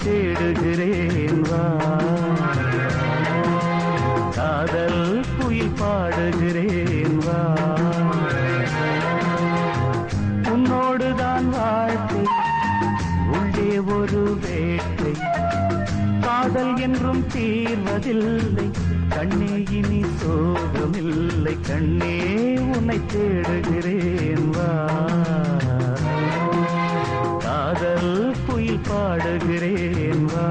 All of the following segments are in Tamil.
தேடுகிறேன் வா காதல் குயில் பாடுகிறேன் வா உன்னோடுதான் வாழ்க்கை உள்ளே ஒரு வேட்டை காதல் என்றும் தீர்வதில்லை கண்ணே இனி சோகமில்லை கண்ணே உன்னை தேடுகிறேன் வா காதல் குயில் பாடுகிறேன் வா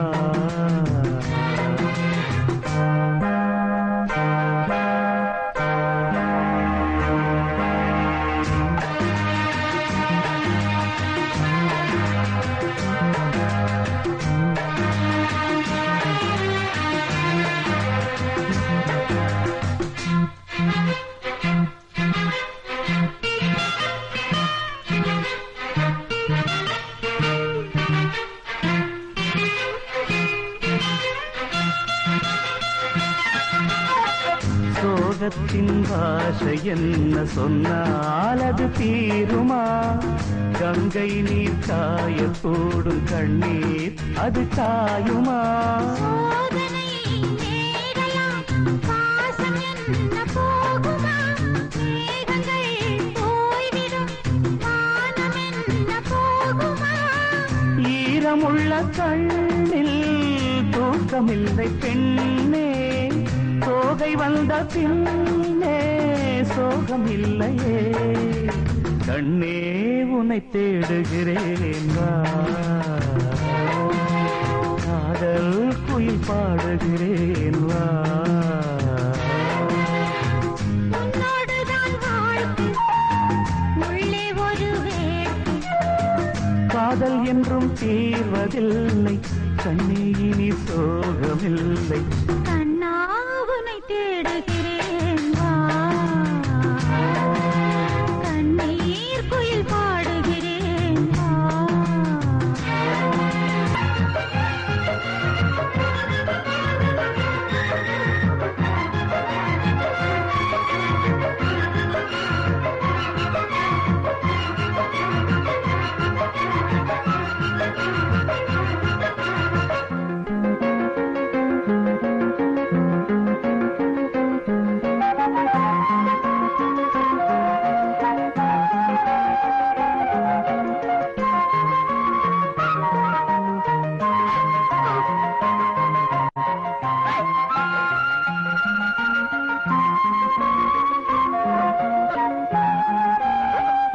சோகத்தின் பாஷை என்ன சொன்னால் அது தீருமா கங்கை நீர் காயக்கூடும் கண்ணீர் அது காயுமா சோதனை நேரலாம் பாசம் என்ன போகுமா மேகங்கள் போய்விடும் வானம் என்ன போகுமா ஈரமுள்ள கண்ணில் தூக்கமில்லை பெண்ணே சோகை வந்த பின்னே சோகமில்லையே கண்ணே உன்னை தேடுகிறேன் வா காதல் குயில் பாடுகிறேன் வா உன்னோடுதான் வாழ்க்கை உள்ளே ஒரு வேட்கை காதல் என்றும் தீர்வதில்லை கண்ணே இனி சோகமில்லை